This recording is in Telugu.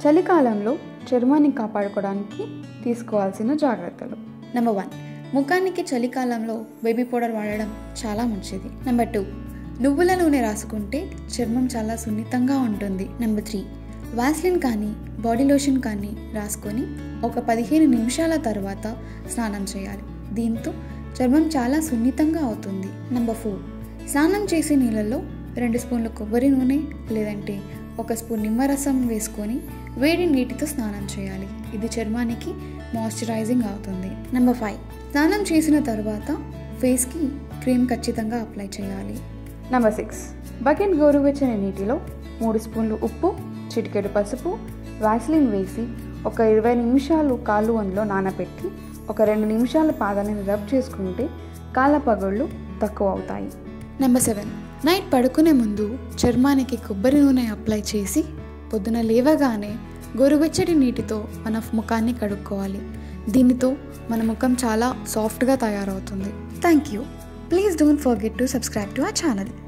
చలికాలంలో చర్మాన్ని కాపాడుకోవడానికి తీసుకోవాల్సిన జాగ్రత్తలు నెంబర్ వన్ ముఖానికి చలికాలంలో బేబీ పౌడర్ వాడడం చాలా మంచిది నెంబర్ టూ నువ్వుల నూనె రాసుకుంటే చర్మం చాలా సున్నితంగా ఉంటుంది నెంబర్ త్రీ వాస్లిన్ కానీ బాడీ లోషన్ కానీ రాసుకొని ఒక పదిహేను నిమిషాల తర్వాత స్నానం చేయాలి దీంతో చర్మం చాలా సున్నితంగా అవుతుంది నెంబర్ ఫోర్ స్నానం చేసే నీళ్ళల్లో రెండు స్పూన్ల కొబ్బరి నూనె లేదంటే ఒక స్పూన్ నిమ్మరసం వేసుకొని వేడి నీటితో స్నానం చేయాలి ఇది చర్మానికి మాయిశ్చరైజింగ్ అవుతుంది నెంబర్ ఫైవ్ స్నానం చేసిన తర్వాత ఫేస్కి క్రీమ్ ఖచ్చితంగా అప్లై చేయాలి నెంబర్ సిక్స్ బకెట్ గోరువెచ్చని నీటిలో మూడు స్పూన్లు ఉప్పు చిటికెడు పసుపు వాస్లిన్ వేసి ఒక ఇరవై నిమిషాలు కాళ్ళు అందులో నానబెట్టి ఒక రెండు నిమిషాల పాదాలను రబ్ చేసుకుంటే కాళ్ళ పగుళ్ళు తక్కువ అవుతాయి నెంబర్ సెవెన్ నైట్ పడుకునే ముందు చర్మానికి కొబ్బరి నూనె అప్లై చేసి పొద్దున లేవగానే గోరువెచ్చటి నీటితో మన ముఖాన్ని కడుక్కోవాలి దీనితో మన ముఖం చాలా సాఫ్ట్గా తయారవుతుంది thank you please don't forget to subscribe to our channel